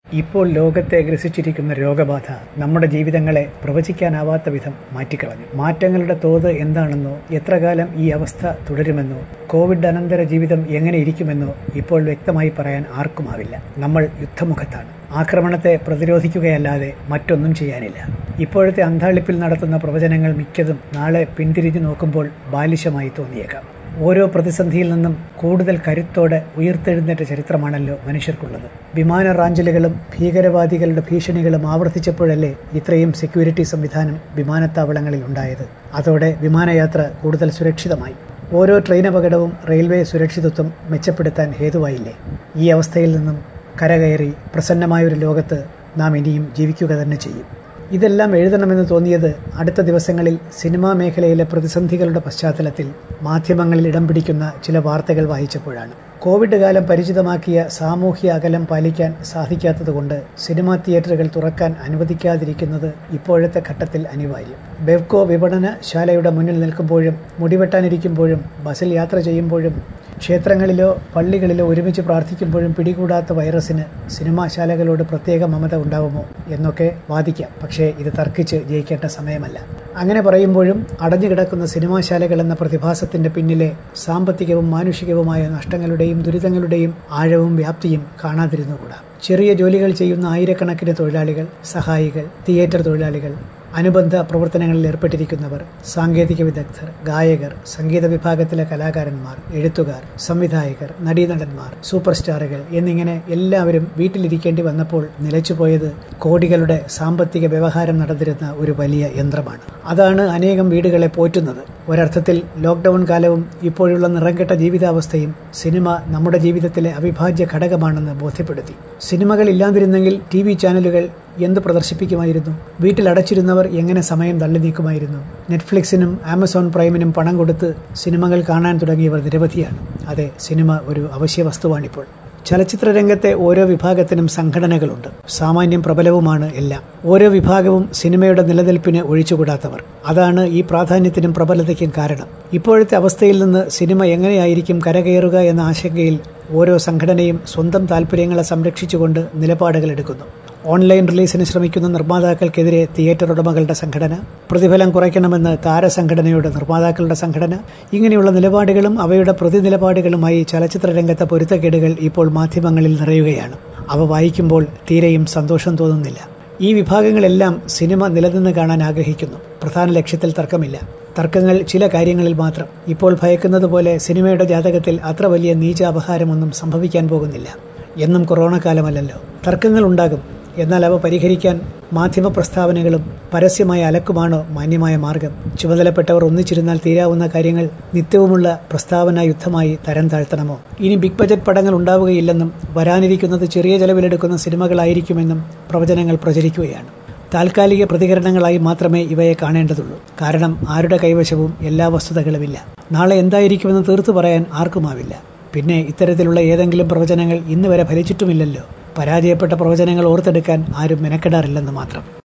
ഇപ്പോൾ ലോകത്തെ ഗ്രസിച്ചിരിക്കുന്ന രോഗബാധ നമ്മുടെ ജീവിതങ്ങളെ പ്രവചിക്കാനാവാത്ത വിധം മാറ്റിക്കളഞ്ഞു മാറ്റങ്ങളുടെ തോത് എന്താണെന്നോ എത്ര കാലം ഈ അവസ്ഥ തുടരുമെന്നോ കോവിഡ് അനന്തര ജീവിതം എങ്ങനെ ഇരിക്കുമെന്നോ ഇപ്പോൾ വ്യക്തമായി പറയാൻ ആർക്കുമാവില്ല നമ്മൾ യുദ്ധമുഖത്താണ് ആക്രമണത്തെ പ്രതിരോധിക്കുകയല്ലാതെ മറ്റൊന്നും ചെയ്യാനില്ല ഇപ്പോഴത്തെ അന്താളിപ്പിൽ നടത്തുന്ന പ്രവചനങ്ങൾ മിക്കതും നാളെ പിന്തിരിഞ്ഞു നോക്കുമ്പോൾ ബാലിശമായി തോന്നിയേക്കാം ഓരോ പ്രതിസന്ധിയിൽ നിന്നും കൂടുതൽ കരുത്തോടെ ഉയർത്തെഴുന്നേറ്റ ചരിത്രമാണല്ലോ മനുഷ്യർക്കുള്ളത് വിമാന റാഞ്ചലുകളും ഭീകരവാദികളുടെ ഭീഷണികളും ആവർത്തിച്ചപ്പോഴല്ലേ ഇത്രയും സെക്യൂരിറ്റി സംവിധാനം വിമാനത്താവളങ്ങളിൽ ഉണ്ടായത് അതോടെ വിമാനയാത്ര കൂടുതൽ സുരക്ഷിതമായി ഓരോ ട്രെയിൻ അപകടവും റെയിൽവേ സുരക്ഷിതത്വം മെച്ചപ്പെടുത്താൻ ഹേതുവായില്ലേ ഈ അവസ്ഥയിൽ നിന്നും കരകയറി പ്രസന്നമായൊരു ലോകത്ത് നാം ഇനിയും ജീവിക്കുക തന്നെ ചെയ്യും ഇതെല്ലാം എഴുതണമെന്ന് തോന്നിയത് അടുത്ത ദിവസങ്ങളിൽ സിനിമാ മേഖലയിലെ പ്രതിസന്ധികളുടെ പശ്ചാത്തലത്തിൽ മാധ്യമങ്ങളിൽ ഇടം പിടിക്കുന്ന ചില വാർത്തകൾ വായിച്ചപ്പോഴാണ് കോവിഡ് കാലം പരിചിതമാക്കിയ സാമൂഹ്യ അകലം പാലിക്കാൻ സാധിക്കാത്തതുകൊണ്ട് സിനിമാ തിയേറ്ററുകൾ തുറക്കാൻ അനുവദിക്കാതിരിക്കുന്നത് ഇപ്പോഴത്തെ ഘട്ടത്തിൽ അനിവാര്യം ബെവ്കോ വിപണന ശാലയുടെ മുന്നിൽ നിൽക്കുമ്പോഴും മുടിവെട്ടാനിരിക്കുമ്പോഴും ബസ്സിൽ യാത്ര ചെയ്യുമ്പോഴും ക്ഷേത്രങ്ങളിലോ പള്ളികളിലോ ഒരുമിച്ച് പ്രാർത്ഥിക്കുമ്പോഴും പിടികൂടാത്ത വൈറസിന് സിനിമാശാലകളോട് പ്രത്യേക മമത ഉണ്ടാവുമോ എന്നൊക്കെ വാദിക്കാം പക്ഷേ ഇത് തർക്കിച്ച് ജയിക്കേണ്ട സമയമല്ല അങ്ങനെ പറയുമ്പോഴും അടഞ്ഞുകിടക്കുന്ന സിനിമാശാലകൾ എന്ന പ്രതിഭാസത്തിന്റെ പിന്നിലെ സാമ്പത്തികവും മാനുഷികവുമായ നഷ്ടങ്ങളുടെയും ദുരിതങ്ങളുടെയും ആഴവും വ്യാപ്തിയും കാണാതിരുന്നുകൂടാ ചെറിയ ജോലികൾ ചെയ്യുന്ന ആയിരക്കണക്കിന് തൊഴിലാളികൾ സഹായികൾ തിയേറ്റർ തൊഴിലാളികൾ അനുബന്ധ പ്രവർത്തനങ്ങളിൽ ഏർപ്പെട്ടിരിക്കുന്നവർ സാങ്കേതിക വിദഗ്ധർ ഗായകർ സംഗീത വിഭാഗത്തിലെ കലാകാരന്മാർ എഴുത്തുകാർ സംവിധായകർ നടീനടന്മാർ സൂപ്പർ സ്റ്റാറുകൾ എന്നിങ്ങനെ എല്ലാവരും വീട്ടിലിരിക്കേണ്ടി വന്നപ്പോൾ നിലച്ചുപോയത് കോടികളുടെ സാമ്പത്തിക വ്യവഹാരം നടന്നിരുന്ന ഒരു വലിയ യന്ത്രമാണ് അതാണ് അനേകം വീടുകളെ പോറ്റുന്നത് ഒരർത്ഥത്തിൽ ലോക്ക്ഡൌൺ കാലവും ഇപ്പോഴുള്ള നിറംകെട്ട ജീവിതാവസ്ഥയും സിനിമ നമ്മുടെ ജീവിതത്തിലെ അവിഭാജ്യ ഘടകമാണെന്ന് ബോധ്യപ്പെടുത്തി സിനിമകൾ ഇല്ലാതിരുന്നെങ്കിൽ ടി വി ചാനലുകൾ എന്ത് പ്രദർശിപ്പിക്കുമായിരുന്നു വീട്ടിൽ അടച്ചിരുന്നവർ എങ്ങനെ സമയം തള്ളി നീക്കുമായിരുന്നു നെറ്റ്ഫ്ലിക്സിനും ആമസോൺ പ്രൈമിനും പണം കൊടുത്ത് സിനിമകൾ കാണാൻ തുടങ്ങിയവർ നിരവധിയാണ് അതെ സിനിമ ഒരു അവശ്യ വസ്തുവാണിപ്പോൾ ചലച്ചിത്ര രംഗത്തെ ഓരോ വിഭാഗത്തിനും സംഘടനകളുണ്ട് സാമാന്യം പ്രബലവുമാണ് എല്ലാം ഓരോ വിഭാഗവും സിനിമയുടെ നിലനിൽപ്പിന് ഒഴിച്ചുകൂടാത്തവർ അതാണ് ഈ പ്രാധാന്യത്തിനും പ്രബലതയ്ക്കും കാരണം ഇപ്പോഴത്തെ അവസ്ഥയിൽ നിന്ന് സിനിമ എങ്ങനെയായിരിക്കും കരകയറുക എന്ന ആശങ്കയിൽ ഓരോ സംഘടനയും സ്വന്തം താൽപ്പര്യങ്ങളെ സംരക്ഷിച്ചുകൊണ്ട് നിലപാടുകൾ എടുക്കുന്നു ഓൺലൈൻ റിലീസിന് ശ്രമിക്കുന്ന നിർമ്മാതാക്കൾക്കെതിരെ തിയേറ്റർ ഉടമകളുടെ സംഘടന പ്രതിഫലം കുറയ്ക്കണമെന്ന് താരസംഘടനയുടെ നിർമ്മാതാക്കളുടെ സംഘടന ഇങ്ങനെയുള്ള നിലപാടുകളും അവയുടെ പ്രതിനിലപാടുകളുമായി ചലച്ചിത്ര രംഗത്തെ പൊരുത്തക്കേടുകൾ ഇപ്പോൾ മാധ്യമങ്ങളിൽ നിറയുകയാണ് അവ വായിക്കുമ്പോൾ തീരെയും സന്തോഷം തോന്നുന്നില്ല ഈ വിഭാഗങ്ങളെല്ലാം സിനിമ നിലനിന്ന് കാണാൻ ആഗ്രഹിക്കുന്നു പ്രധാന ലക്ഷ്യത്തിൽ തർക്കമില്ല തർക്കങ്ങൾ ചില കാര്യങ്ങളിൽ മാത്രം ഇപ്പോൾ ഭയക്കുന്നത് പോലെ സിനിമയുടെ ജാതകത്തിൽ അത്ര വലിയ നീച അപഹാരമൊന്നും സംഭവിക്കാൻ പോകുന്നില്ല എന്നും കൊറോണ കാലമല്ലല്ലോ തർക്കങ്ങൾ ഉണ്ടാകും എന്നാൽ അവ പരിഹരിക്കാൻ മാധ്യമ പ്രസ്താവനകളും പരസ്യമായ അലക്കുമാണോ മാന്യമായ മാർഗം ചുമതലപ്പെട്ടവർ ഒന്നിച്ചിരുന്നാൽ തീരാവുന്ന കാര്യങ്ങൾ നിത്യവുമുള്ള പ്രസ്താവന യുദ്ധമായി തരം താഴ്ത്തണമോ ഇനി ബിഗ് ബജറ്റ് പടങ്ങൾ ഉണ്ടാവുകയില്ലെന്നും വരാനിരിക്കുന്നത് ചെറിയ ചെലവിലെടുക്കുന്ന സിനിമകളായിരിക്കുമെന്നും പ്രവചനങ്ങൾ പ്രചരിക്കുകയാണ് താൽക്കാലിക പ്രതികരണങ്ങളായി മാത്രമേ ഇവയെ കാണേണ്ടതുള്ളൂ കാരണം ആരുടെ കൈവശവും എല്ലാ വസ്തുതകളുമില്ല നാളെ എന്തായിരിക്കുമെന്ന് തീർത്തു പറയാൻ ആർക്കുമാവില്ല പിന്നെ ഇത്തരത്തിലുള്ള ഏതെങ്കിലും പ്രവചനങ്ങൾ ഇന്ന് വരെ ഫലിച്ചിട്ടുമില്ലല്ലോ പരാജയപ്പെട്ട പ്രവചനങ്ങൾ ഓർത്തെടുക്കാൻ ആരും മെനക്കെടാറില്ലെന്ന് മാത്രം